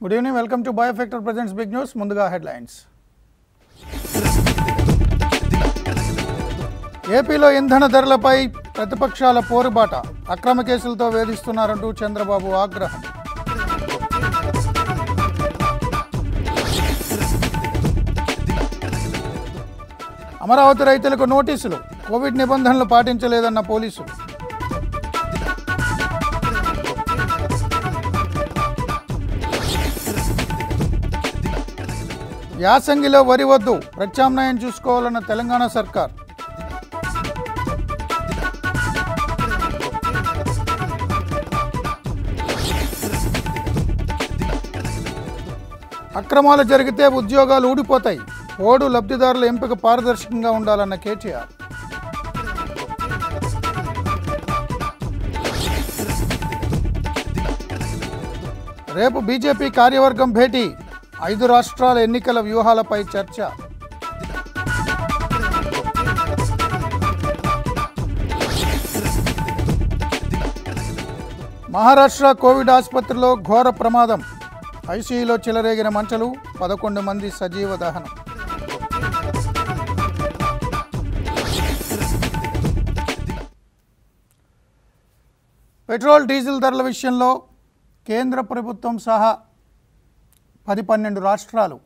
good evening welcome to బయోఫెక్టర్ presents big news ముందుగా headlines ఏపీలో ఇంధన ధరలపై ప్రతిపక్షాల పోరుబాట అక్రమ కేసులతో వేధిస్తున్నారంటూ చంద్రబాబు ఆగ్రహం అమరావతి రైతులకు నోటీసులు కోవిడ్ నిబంధనలు పాటించలేదన్న పోలీసులు యాసంగిలో వరి వద్దు ప్రత్యామ్నాయం చూసుకోవాలన్న తెలంగాణ సర్కార్ అక్రమాలు జరిగితే ఉద్యోగాలు ఊడిపోతాయి ఓడు లబ్ధిదారుల ఎంపిక పారదర్శకంగా ఉండాలన్న కేటీఆర్ రేపు బీజేపీ కార్యవర్గం భేటీ ఐదు రాష్ట్రాల ఎన్నికల వ్యూహాలపై చర్చ మహారాష్ట్ర కోవిడ్ ఆసుపత్రిలో ఘోర ప్రమాదం ఐసీయూలో చెలరేగిన మంటలు పదకొండు మంది సజీవ దహనం పెట్రోల్ డీజిల్ ధరల విషయంలో కేంద్ర ప్రభుత్వం సహా పది పన్నెండు రాష్ట్రాలు